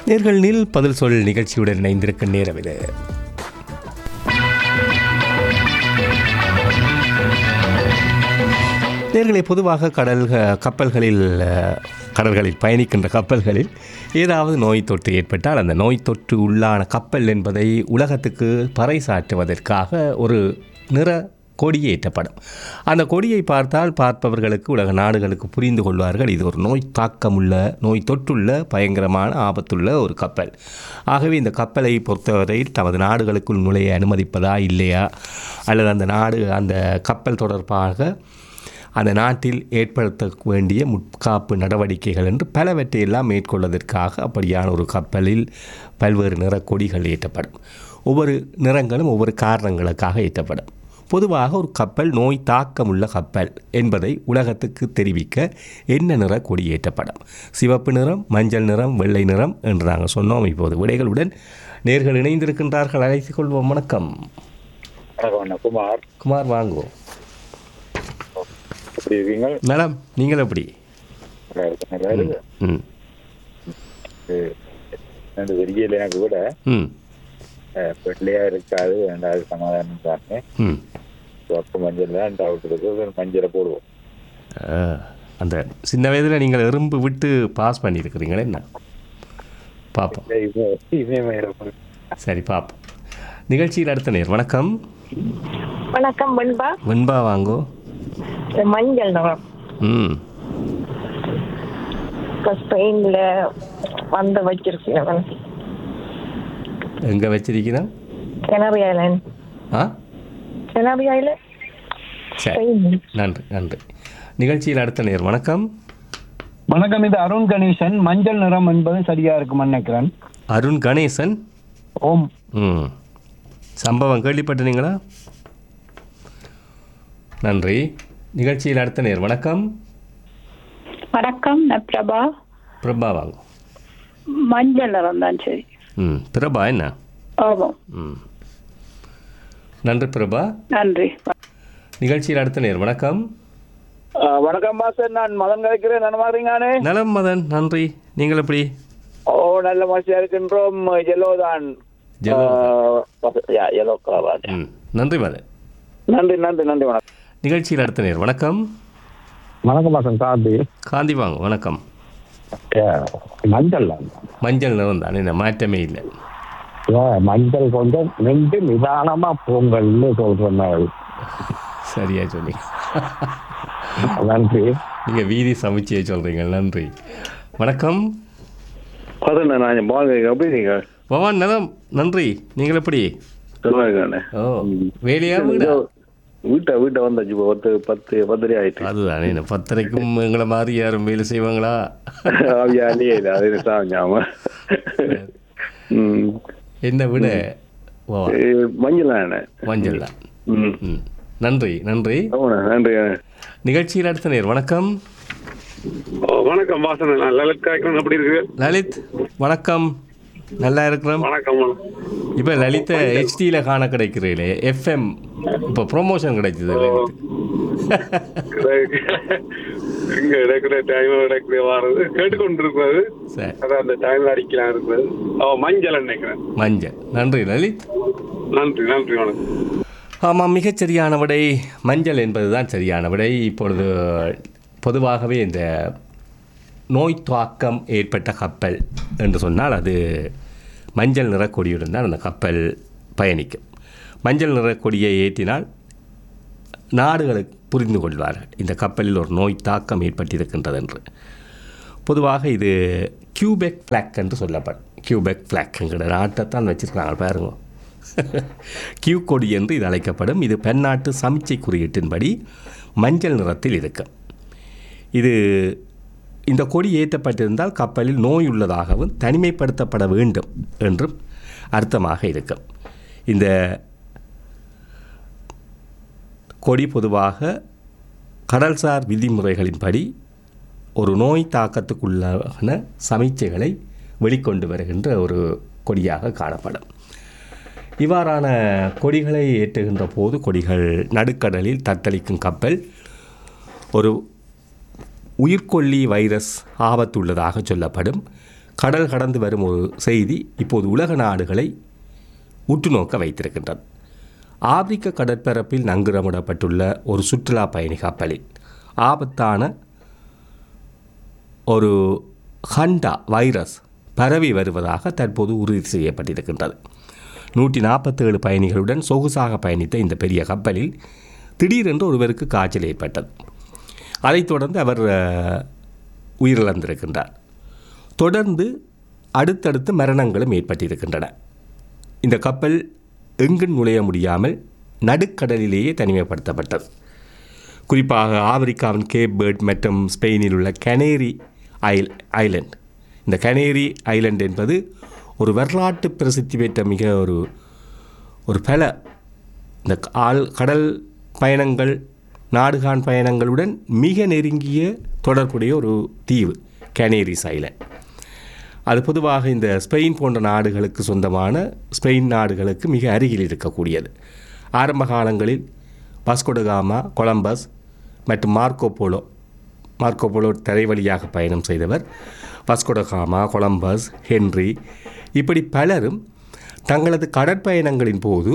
நேர்கள் நில் பதில் சொல் நிகழ்ச்சியுடன் இணைந்திருக்கும் நேரம் இது நேர்களை பொதுவாக கடல் கப்பல்களில் அஹ், கடல்களில் பயணிக்கின்ற கப்பல்களில் ஏதாவது நோய் தொற்று ஏற்பட்டால் அந்த நோய் தொற்று உள்ளான கப்பல் என்பதை உலகத்துக்கு பறைசாற்றுவதற்காக ஒரு நிற கொடி ஏற்றப்படும் அந்த கொடியை பார்த்தால் பார்ப்பவர்களுக்கு உலக நாடுகளுக்கு புரிந்து கொள்வார்கள் இது ஒரு நோய் தாக்கமுள்ள நோய் தொற்றுள்ள பயங்கரமான ஆபத்துள்ள ஒரு கப்பல் ஆகவே இந்த கப்பலை பொறுத்தவரையில் தமது நாடுகளுக்குள் நுழைய அனுமதிப்பதா இல்லையா அல்லது அந்த நாடு அந்த கப்பல் தொடர்பாக அந்த நாட்டில் ஏற்படுத்த வேண்டிய முற்காப்பு நடவடிக்கைகள் என்று பலவற்றையெல்லாம் மேற்கொள்வதற்காக அப்படியான ஒரு கப்பலில் பல்வேறு நிற கொடிகள் ஏற்றப்படும் ஒவ்வொரு நிறங்களும் ஒவ்வொரு காரணங்களுக்காக ஏற்றப்படும் பொதுவாக ஒரு கப்பல் நோய் தாக்கமுள்ள கப்பல் என்பதை உலகத்துக்கு தெரிவிக்க என்ன நிற கொடி ஏற்றப்படும் சிவப்பு நிறம் மஞ்சள் நிறம் வெள்ளை நிறம் என்று நாங்கள் சொன்னோம் இப்போது விடைகளுடன் நேர்கள் இணைந்திருக்கின்றார்கள் அழைத்துக் கொள்வோம் வணக்கம் வணக்கம் அண்ணா குமார் குமார் வாங்குவோம் எப்படி இருக்கீங்க நலம் நீங்கள் எப்படி நல்லா இருக்கு நல்லா இருக்கு ம் இது ரெண்டு வெறியில் எனக்கு கூட ம் அஹ், வெள்ளையா இருக்காது ரெண்டாவது சமாதானம் தானே ம் சிவப்பு மஞ்சள் தான் டவுட் இருக்கு மஞ்சளை போடுவோம் ஆ, அந்த சின்ன வயதில் நீங்கள் எறும்பு விட்டு பாஸ் பண்ணியிருக்கிறீங்களே என்ன பார்ப்போம் இல்லை, இவன் இவன் வேற ஒரு- சரி பார்ப்போம் நிகழ்ச்சியில் அடுத்த நேர் வணக்கம் வணக்கம் வெண்பா வெண்பா வாங்கோ இது மஞ்சள் நிறம் ம் இப்போ ஸ்பெயின்ல வந்து வச்சிருக்கேன் எங்கே வச்சிருக்கிறோம் கெனரி ஐலாண்ட் ஆ கெனரி ஐலாண்ட் சரி ஸ்பெயின் நன்றி நன்றி நிகழ்ச்சியில் அடுத்த நேர் வணக்கம் வணக்கம் இது அருண் கணேசன் மஞ்சள் நிறம் என்பது சரியா இருக்கும்னு நினைக்கிறேன் அருண் கணேசன் ஓம் ம் சம்பவம் கேள்விப்பட்டீங்களா நன்றி நிகழ்ச்சியில் அடுத்த நேர் வணக்கம் வணக்கம் நான் பிரபா பிரபா வாங்க மஞ்சள் நிறம் தான் சரி ம் பிரபா என்ன ஆமாம் ம் நன்றி பிரபா நன்றி நிகழ்ச்சியில் அடுத்த நேர் வணக்கம் வணக்கம் மாஸ்டர் நான் மதன் கலைக்கிறேன் நன்மாறீங்கானே நலம் மதன் நன்றி நீங்கள் எப்படி ஓ நல்ல மகிழ்ச்சியா இருக்கின்றோம் எல்லோ தான் ஜெலோ எல்லோ கலர் ம் நன்றி மதன் நன்றி நன்றி நன்றி வணக்கம் நிகழ்ச்சியில் அடுத்த நேர் வணக்கம் வணக்கம் மாசம் காந்தி காந்தி வாங்க வணக்கம் மஞ்சள் மஞ்சள் நிறம் தான் என்ன மாற்றமே இல்லை மஞ்சள் கொஞ்சம் நின்று நிதானமா போங்கள்னு சொல்ற மாதிரி சரியா சொன்னீங்க நன்றி நீங்கள் வீதி சமைச்சியே சொல்கிறீங்க நன்றி வணக்கம் பதண்ணா நான் பாங்க எப்படி நீங்க பவான் நலம் நன்றி நீங்கள் எப்படி சொல்லுவாங்க ஓ வேலையா வீடா வீட்டை வீட்டை வந்தாச்சு இப்போ பத்து பத்து பத்தரை ஆயிட்டு அதுதானே என்ன பத்தரைக்கும் எங்களை மாதிரி யாரும் வேலை செய்வாங்களா அப்படியா இல்லையே இல்லை அது சாமியாம ம் என்ன விட பவான் மஞ்சள் தானே மஞ்சள் தான் ம் ம் நன்றி நன்றி ஆமாண்ணா நன்றி நிகழ்ச்சியில் அடுத்த நேர் வணக்கம் ஓ, வணக்கம் வாசன் நான் லலித் காய்க்கிறேன் எப்படி இருக்கு லலித் வணக்கம் நல்லா இருக்கிறோம் வணக்கம் இப்போ லலித்தை ஹெச்டியில் காண கிடைக்கிறீங்களே எஃப்எம் இப்போ ப்ரொமோஷன் கிடைச்சது லலித் இங்க இடக்கிற டைம் இடக்கிற வாரது கேட்டுக்கொண்டிருக்கிறது சரி அதான் அந்த டைம்ல அடிக்கலாம் இருக்கிறது ஓ மஞ்சள் நினைக்கிறேன் மஞ்சள் நன்றி லலித் நன்றி நன்றி வணக்கம் ஆமாம் மிகச் சரியான விடை மஞ்சள் என்பது தான் சரியான விடை இப்பொழுது பொதுவாகவே இந்த நோய் தாக்கம் ஏற்பட்ட கப்பல் என்று சொன்னால் அது மஞ்சள் நிற கொடியுடன் தான் அந்த கப்பல் பயணிக்கும் மஞ்சள் நிற கொடியை ஏற்றினால் நாடுகளுக்கு புரிந்து கொள்வார்கள் இந்த கப்பலில் ஒரு நோய் தாக்கம் ஏற்பட்டிருக்கின்றது என்று பொதுவாக இது கியூபெக் ஃப்ளாக் என்று சொல்லப்படும் கியூபெக் ஃப்ளாக் என்கிற நாட்டை தான் வச்சுருக்காங்க பாருங்க கியூ கொடி என்று இது அழைக்கப்படும் இது பெண்ணாட்டு சமிச்சை குறியீட்டின்படி மஞ்சள் நிறத்தில் இருக்கும் இது இந்த கொடி ஏற்றப்பட்டிருந்தால் கப்பலில் நோய் உள்ளதாகவும் தனிமைப்படுத்தப்பட வேண்டும் என்றும் அர்த்தமாக இருக்கும் இந்த கொடி பொதுவாக கடல்சார் விதிமுறைகளின்படி ஒரு நோய் தாக்கத்துக்குள்ளான சமிச்சைகளை வெளிக்கொண்டு வருகின்ற ஒரு கொடியாக காணப்படும் இவ்வாறான கொடிகளை ஏற்றுகின்ற போது கொடிகள் நடுக்கடலில் தத்தளிக்கும் கப்பல் ஒரு உயிர்கொல்லி வைரஸ் ஆபத்துள்ளதாக சொல்லப்படும் கடல் கடந்து வரும் ஒரு செய்தி இப்போது உலக நாடுகளை உற்றுநோக்க வைத்திருக்கின்றது ஆப்பிரிக்க கடற்பரப்பில் நங்கூரமிடப்பட்டுள்ள ஒரு சுற்றுலா பயணி கப்பலில் ஆபத்தான ஒரு ஹண்டா வைரஸ் பரவி வருவதாக தற்போது உறுதி செய்யப்பட்டிருக்கின்றது நூற்றி நாற்பத்தேழு பயணிகளுடன் சொகுசாக பயணித்த இந்த பெரிய கப்பலில் திடீரென்று ஒருவருக்கு காய்ச்சல் ஏற்பட்டது அதைத் தொடர்ந்து அவர் அஹ், உயிரிழந்திருக்கின்றார் தொடர்ந்து அடுத்தடுத்து மரணங்களும் ஏற்பட்டிருக்கின்றன இந்த கப்பல் எங்கும் நுழைய முடியாமல் நடுக்கடலிலேயே தனிமைப்படுத்தப்பட்டது குறிப்பாக ஆப்பிரிக்காவின் கேப் பேர்ட் மற்றும் ஸ்பெயினில் உள்ள கனேரி ஐல் ஐலண்ட் இந்த கனேரி ஐலண்ட் என்பது ஒரு வரலாற்று பிரசித்தி பெற்ற மிக ஒரு ஒரு பல இந்த ஆள் கடல் பயணங்கள் நாடுகான் பயணங்களுடன் மிக நெருங்கிய தொடர்புடைய ஒரு தீவு கனேரிஸ் ஐலண்ட் அது பொதுவாக இந்த ஸ்பெயின் போன்ற நாடுகளுக்கு சொந்தமான ஸ்பெயின் நாடுகளுக்கு மிக அருகில் இருக்கக்கூடியது ஆரம்ப காலங்களில் வாஸ்கோடகாமா கொலம்பஸ் மற்றும் மார்க்கோ போலோ மார்க்கோ போலோ தரை வழியாக பயணம் செய்தவர் வாஸ்கோடகாமா கொலம்பஸ் ஹென்றி இப்படி பலரும் தங்களது கடற்பயணங்களின் போது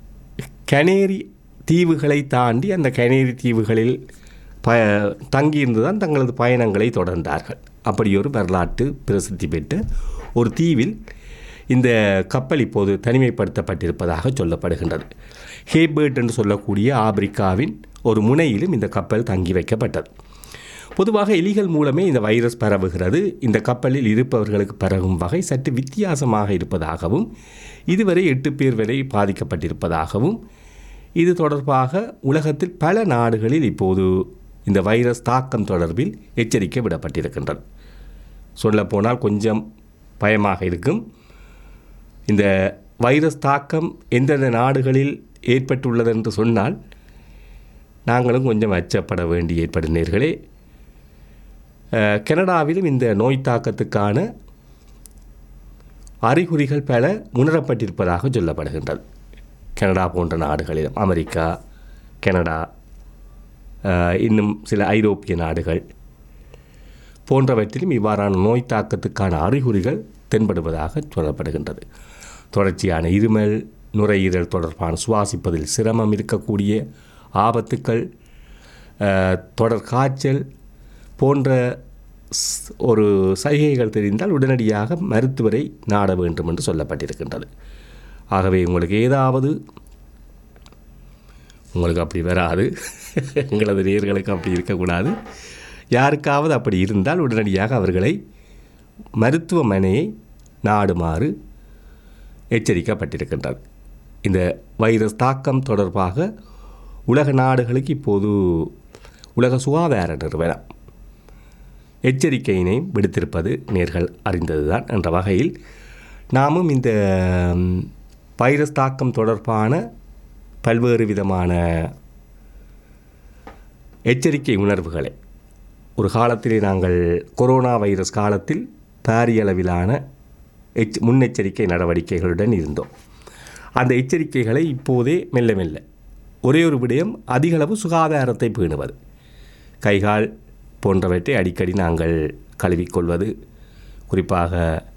கனேரி தீவுகளை தாண்டி அந்த கனேரி தீவுகளில் ப தங்கியிருந்து தான் தங்களது பயணங்களை தொடர்ந்தார்கள் அப்படி ஒரு வரலாற்று பிரசித்தி பெற்ற ஒரு தீவில் இந்த கப்பல் இப்போது தனிமைப்படுத்தப்பட்டிருப்பதாக சொல்லப்படுகின்றது ஹேபர்ட் என்று சொல்லக்கூடிய ஆப்பிரிக்காவின் ஒரு முனையிலும் இந்த கப்பல் தங்கி வைக்கப்பட்டது பொதுவாக எலிகள் மூலமே இந்த வைரஸ் பரவுகிறது இந்த கப்பலில் இருப்பவர்களுக்கு பரவும் வகை சற்று வித்தியாசமாக இருப்பதாகவும் இதுவரை எட்டு பேர் வரை பாதிக்கப்பட்டிருப்பதாகவும் இது தொடர்பாக உலகத்தில் பல நாடுகளில் இப்போது இந்த வைரஸ் தாக்கம் தொடர்பில் எச்சரிக்கை விடப்பட்டிருக்கின்றது சொல்லப்போனால் கொஞ்சம் பயமாக இருக்கும் இந்த வைரஸ் தாக்கம் எந்தெந்த நாடுகளில் ஏற்பட்டுள்ளது என்று சொன்னால் நாங்களும் கொஞ்சம் அச்சப்பட வேண்டி ஏற்படும் நேர்களே அஹ், கனடாவிலும் இந்த நோய் தாக்கத்துக்கான அறிகுறிகள் பல உணரப்பட்டிருப்பதாக சொல்லப்படுகின்றது கனடா போன்ற நாடுகளிலும் அமெரிக்கா கனடா அஹ், இன்னும் சில ஐரோப்பிய நாடுகள் போன்றவற்றிலும் இவ்வாறான நோய் தாக்கத்துக்கான அறிகுறிகள் தென்படுவதாக சொல்லப்படுகின்றது தொடர்ச்சியான இருமல் நுரையீரல் தொடர்பான சுவாசிப்பதில் சிரமம் இருக்கக்கூடிய ஆபத்துக்கள் அஹ், தொடர் காய்ச்சல் போன்ற ஸ்- ஒரு சைகைகள் தெரிந்தால் உடனடியாக மருத்துவரை நாட வேண்டும் என்று சொல்லப்பட்டிருக்கின்றது ஆகவே உங்களுக்கு ஏதாவது உங்களுக்கு அப்படி வராது எங்களது நேர்களுக்கு அப்படி இருக்கக்கூடாது யாருக்காவது அப்படி இருந்தால் உடனடியாக அவர்களை மருத்துவமனையை நாடுமாறு எச்சரிக்கப்பட்டிருக்கின்றது இந்த வைரஸ் தாக்கம் தொடர்பாக உலக நாடுகளுக்கு இப்போது உலக சுகாதார நிறுவனம் எச்சரிக்கையினை விடுத்திருப்பது நேர்கள் அறிந்ததுதான் என்ற வகையில் நாமும் இந்த ம், வைரஸ் தாக்கம் தொடர்பான பல்வேறு விதமான எச்சரிக்கை உணர்வுகளை ஒரு காலத்திலே நாங்கள் கொரோனா வைரஸ் காலத்தில் பாரிய அளவிலான எச் முன்னெச்சரிக்கை நடவடிக்கைகளுடன் இருந்தோம் அந்த எச்சரிக்கைகளை இப்போதே மெல்ல மெல்ல ஒரே ஒரு விடயம் அதிகளவு சுகாதாரத்தை பேணுவது கைகால் போன்றவற்றை அடிக்கடி நாங்கள் கழுவிக்கொள்வது குறிப்பாக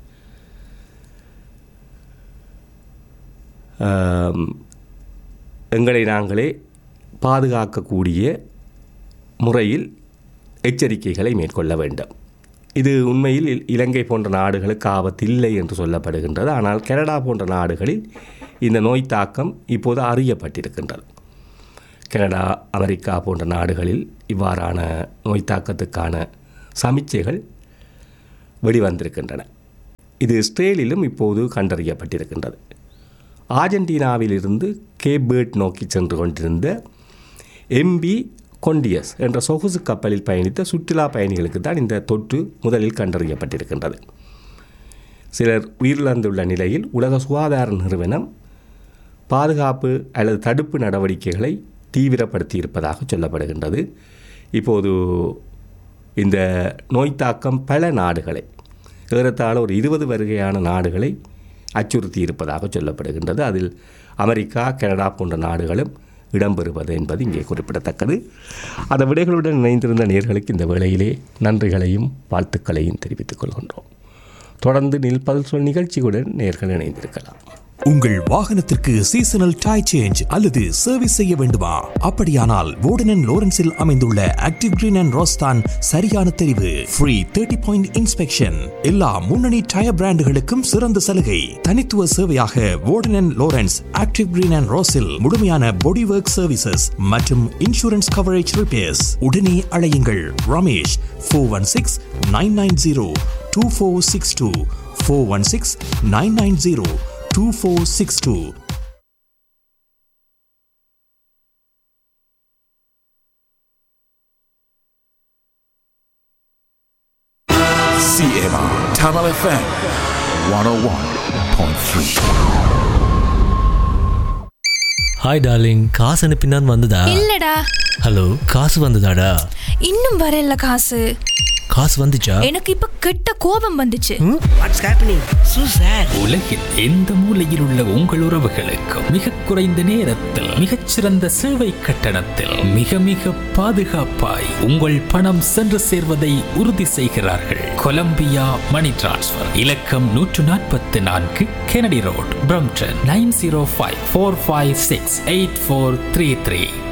ஆம், எங்களை நாங்களே பாதுகாக்கக்கூடிய முறையில் எச்சரிக்கைகளை மேற்கொள்ள வேண்டும் இது உண்மையில் இல்- இலங்கை போன்ற நாடுகளுக்கு ஆபத்து இல்லை என்று சொல்லப்படுகின்றது ஆனால் கனடா போன்ற நாடுகளில் இந்த நோய் தாக்கம் இப்போது அறியப்பட்டிருக்கின்றது கனடா அமெரிக்கா போன்ற நாடுகளில் இவ்வாறான நோய் தாக்கத்துக்கான சமிச்சைகள் வெளிவந்திருக்கின்றன இது இஸ்ரேலிலும் இப்போது கண்டறியப்பட்டிருக்கின்றது ஆர்ஜென்டினாவிலிருந்து கேபேர்ட் நோக்கி சென்று கொண்டிருந்த எம்பி கொண்டியஸ் என்ற சொகுசு கப்பலில் பயணித்த சுற்றுலா பயணிகளுக்கு தான் இந்த தொற்று முதலில் கண்டறியப்பட்டிருக்கின்றது சிலர் உயிரிழந்துள்ள நிலையில் உலக சுகாதார நிறுவனம் பாதுகாப்பு அல்லது தடுப்பு நடவடிக்கைகளை தீவிரப்படுத்தி இருப்பதாக சொல்லப்படுகின்றது இப்போது இந்த நோய் தாக்கம் பல நாடுகளை ஏறத்தாழ ஒரு இருபது வருகையான நாடுகளை அச்சுறுத்தி இருப்பதாக சொல்லப்படுகின்றது அதில் அமெரிக்கா கனடா போன்ற நாடுகளும் இடம்பெறுவது என்பது இங்கே குறிப்பிடத்தக்கது அந்த விடைகளுடன் இணைந்திருந்த நேர்களுக்கு இந்த வேளையிலே நன்றிகளையும் வாழ்த்துக்களையும் தெரிவித்துக் கொள்கின்றோம் தொடர்ந்து நில் சொல் நிகழ்ச்சியுடன் நேர்கள் இணைந்திருக்கலாம் உங்கள் வாகனத்திற்கு சீசனல் டயர் சேஞ்ச் அல்லது சர்வீஸ் செய்ய வேண்டுமா அப்படியானால் வோர்டன் லோரன்ஸில் அமைந்துள்ள ஆக்டிவ் கிரீன் அண்ட் ரோஸ்தான் சரியான தெரிவு ஃப்ரீ தேர்ட்டி பாயிண்ட் இன்ஸ்பெக்ஷன் எல்லா முன்னணி டயர் பிராண்டுகளுக்கும் சிறந்த சலுகை தனித்துவ சேவையாக Warden Lawrence Active Green and ரோஸில் முழுமையான பாடி ஒர்க் சர்வீசஸ் மற்றும் இன்சூரன்ஸ் கவரேஜ் ரிப்பேர்ஸ் உடனே அழையுங்கள் Ramesh four one six nine nine zero two four six two four one six nine nine zero 2462. CMR Tamil FM 101.3. Hi darling காசு அனுப்பினான் வந்ததா இல்லடா hello காசு வந்ததாடா இன்னும் வரல காசு காசு வந்துச்சா எனக்கு இப்ப கெட்ட கோபம் வந்துச்சு வாட்ஸ் ஹேப்பனிங் சூ சார் உலகில் எந்த மூலையில் உள்ள உங்கள் உறவுகளுக்கும் மிக குறைந்த நேரத்தில் மிகச்சிறந்த சேவை கட்டணத்தில் மிக மிக பாதுகாப்பாய் உங்கள் பணம் சென்று சேர்வதை உறுதி செய்கிறார்கள் கொலம்பியா மணி டிரான்ஸ்ஃபர் இலக்கம் நூற்று நாற்பத்தி நான்கு Kennedy Road Brampton nine zero five four five six eight four three three